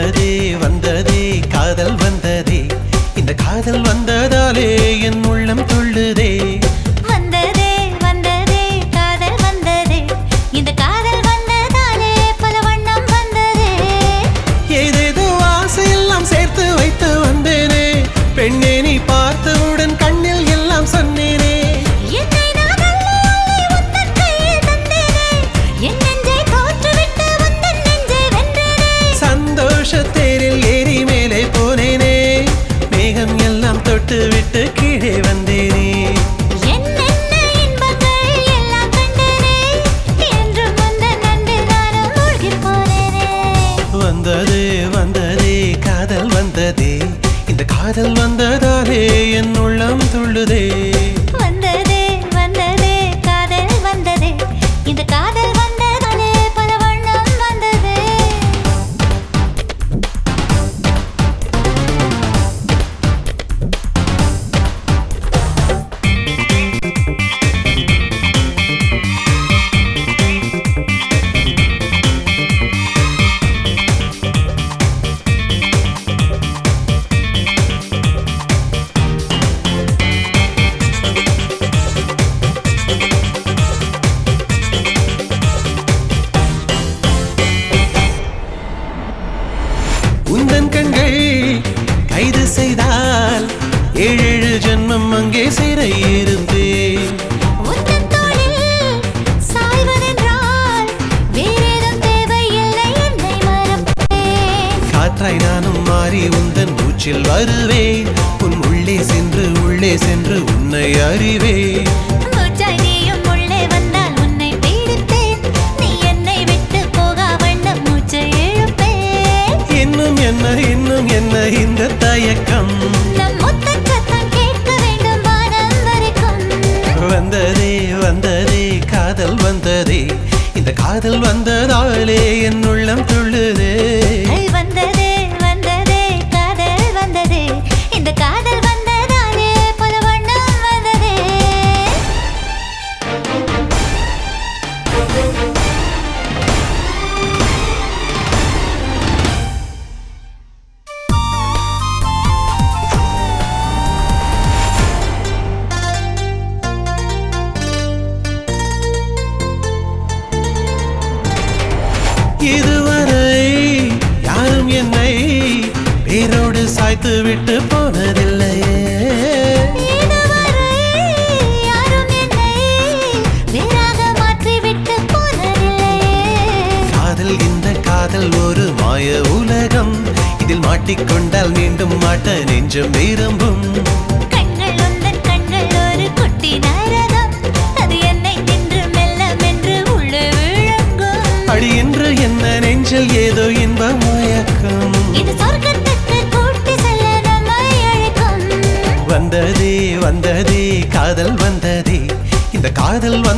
வந்ததே வந்ததே காதல் வந்ததே இந்த காதல் வந்ததாலே என் உள்ளம் துள்ளுதே வந்ததே வந்ததே காதல் வந்ததே இந்த காதல் வந்ததாலே பல வண்ணம் வந்ததே ஏதேதோ ஆசையெல்லாம் சேர்த்து வைத்து வந்தேனே பெண்ணே நீ பார்த்தவுடன் கண்ணில் எல்லாம் சொன்னேனே என்னை நான் அள்ளி அள்ளி உந்தன் கையில் தந்தேனே என் நெஞ்சை தோற்றுவிட்டு உந்தன் நெஞ்சை வென்றேனே சந்தோஷ தேரில் ஏறி மேலே போனேனே மேகம் எல்லாம் தொட்டு விட்டு கீழே வந்தேனே என்னென்ன இன்பங்கள் எல்லாம் கண்டேனே என்றும் உந்தன் அன்பில் நானும் மூழ்கிப் போனேனே வந்ததே வந்ததே காதல் வந்ததே இந்த காதல் வந்ததாலே என் உள்ளம் துள்ளுதே வந்ததே வந்ததே காதல் வந்ததே இந்த காதல் வந்ததாலே பல வண்ணம் வந்ததே உந்தன் கண்கள் கைது செய்தால் ஏழேழு ஜென்மம் அங்கே சிறை இருந்தேன் உந்தன் தோளில் சாய்வதென்றால் வேறேதும் தேவையில்லை என்னை மறப்பேன் காற்றாய் நானும் மாறி உந்தன் மூச்சில் வருவேன் உன் உள்ளே சென்று உள்ளே சென்று உன்னை அறிவேன் மூச்சாய் நீயும் உள்ளே வந்தால் உன்னை பீடிப்பேன் நீ என்னை விட்டு போகா வண்ணம் மூச்சை இழுப்பேன் இன்னும் என்ன இன்னும் என்ன இந்த தயக்கம் நம் முத்தச் சத்தம் கேட்க வேண்டும் வானம் வரைக்கும் வந்ததே வந்ததே காதல் வந்ததே இந்த காதல் வந்ததாலே என் உள்ளம் துள்ளுதே காதல் வந்ததே வந்ததே காதல் வந்ததே இந்த காதல் வந்ததாலே பல வண்ணம் வந்ததே இதுவரை யாரும் என்னை வேரோடு சாய்த்து விட்டு போனதில்லையே இதுவரை யாரும் என்னை வேறாக மாற்றிவிட்டு போனதில்லையே காதல் இந்த காதல் ஒரு மாய உலகம் இதில் மாட்டிக்கொண்டால் மீண்டும் மாட்ட நெஞ்சம் விரும்பும் கண்கள் உந்தன் கண்கள் ஒரு குட்டி நரகம் அது என்னை தின்று மெல்ல மென்று உள்ளே விழுங்கும் அடி என்று என்ன நெஞ்சில் ஏதோ இன்ப மயக்கம் இது சொர்க்கத்துக்கு கூட்டி செல்ல நம்மை அழைக்கும் வந்ததே வந்ததே காதல் வந்ததே இந்த காதல்